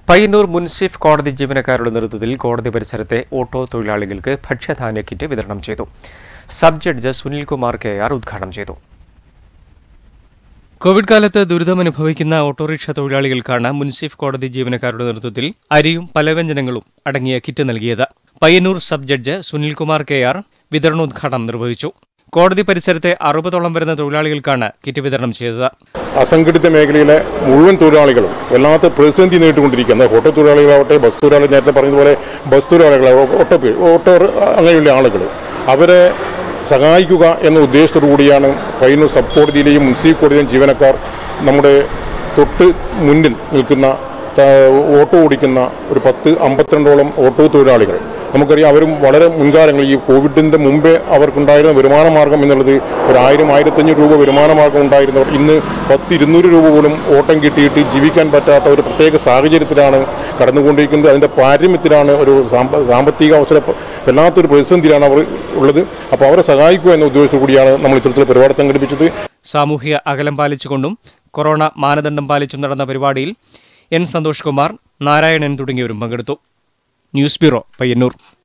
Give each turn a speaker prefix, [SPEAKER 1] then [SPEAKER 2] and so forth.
[SPEAKER 1] പയ്യന്നൂർ മുൻസിഫ് കോടതി ജീവനക്കാരുടെ നേതൃത്വത്തിൽ കോടതി പരിസരത്തെ ഓട്ടോ തൊഴിലാളികൾക്ക് ഭക്ഷ്യധാന്യ കിറ്റ് വിതരണം ചെയ്തു sub judge Sunilkumar K R ഉദ്ഘാടനം ചെയ്തു കോവിഡ് കാലത്ത് ദുരിതമനുഭവിക്കുന്ന ഓട്ടോറിക്ഷ തൊഴിലാളികൾക്കാണ് മുൻസിഫ് കോടതി ജീവനക്കാരുടെ നേതൃത്വത്തിൽ അരിയും പലവ്യഞ്ജനങ്ങളും അടങ്ങിയ കിറ്റ് നൽകിയത് Payyanur sub judge Sunilkumar K R വിതരണോദ്ഘാടനം നിർവഹിച്ചു കോടതി പരിസരത്തെ അറുപതോളം വരുന്ന തൊഴിലാളികൾക്കാണ് കിറ്റ് വിതരണം ചെയ്തത്
[SPEAKER 2] അസംഘടിത മേഖലയിലെ മുഴുവൻ തൊഴിലാളികളും വല്ലാത്ത പ്രതിസന്ധി നേരിട്ടുകൊണ്ടിരിക്കുന്നത് ഓട്ടോ തൊഴിലാളികളാവട്ടെ ബസ് തൊഴിലാളികൾ നേരത്തെ പറഞ്ഞതുപോലെ ബസ് തൊഴിലാളികളാവട്ടെ ഓട്ടോ പേ- ഓട്ടോ അങ്ങനെയുള്ള ആളുകൾ അവരെ സഹായിക്കുക എന്ന ഉദ്ദേശത്തോടു കൂടിയാണ് പയ്യന്നൂർ സബ് കോടതിയിലെയും മുൻസിഫ് കോടതിയിലെയും ജീവനക്കാർ നമ്മുടെ തൊട്ട് മുന്നിൽ നിൽക്കുന്ന ത- ഓട്ടോ ഓടിക്കുന്ന ഒരു പത്ത് അമ്പത്തിരണ്ടോളം ഓട്ടോ തൊഴിലാളികൾ നമുക്കറിയാം അവരും വളരെ മുൻകാലങ്ങളിൽ ഈ കോവിഡിൻ്റെ മുമ്പേ അവർക്കുണ്ടായിരുന്ന വരുമാന മാർഗം എന്നുള്ളത് ഒരു ആയിരം ആയിരത്തഞ്ഞൂറ് രൂപ വരുമാന മാർഗം ഉണ്ടായിരുന്നവർ ഇന്ന് പത്ത് ഇരുന്നൂറ് രൂപ പോലും ഓട്ടം കിട്ടിയിട്ട് ജീവിക്കാൻ പറ്റാത്ത ഒരു പ്രത്യേക സാഹചര്യത്തിലാണ് കടന്നുകൊണ്ടിരിക്കുന്നത് അതിൻ്റെ പാരമ്യത്തിലാണ് ഒരു സാമ്പ- സാമ്പത്തിക അവസര വല്ലാത്തൊരു പ്രതിസന്ധിയിലാണ് അവർ ഉള്ളത് അപ്പോൾ അവരെ സഹായിക്കുക എന്ന ഉദ്ദേശത്തോടു കൂടിയാണ് നമ്മൾ ഇത്തരത്തിലുള്ള പരിപാടി സംഘടിപ്പിച്ചത്
[SPEAKER 1] സാമൂഹിക അകലം പാലിച്ചുകൊണ്ടും കൊറോണ മാനദണ്ഡം പാലിച്ചും നടന്ന പരിപാടിയിൽ എൻ സന്തോഷ് കുമാർ നാരായണൻ തുടങ്ങിയവരും പങ്കെടുത്തു ന്യൂസ് ബ്യൂറോ പയ്യന്നൂർ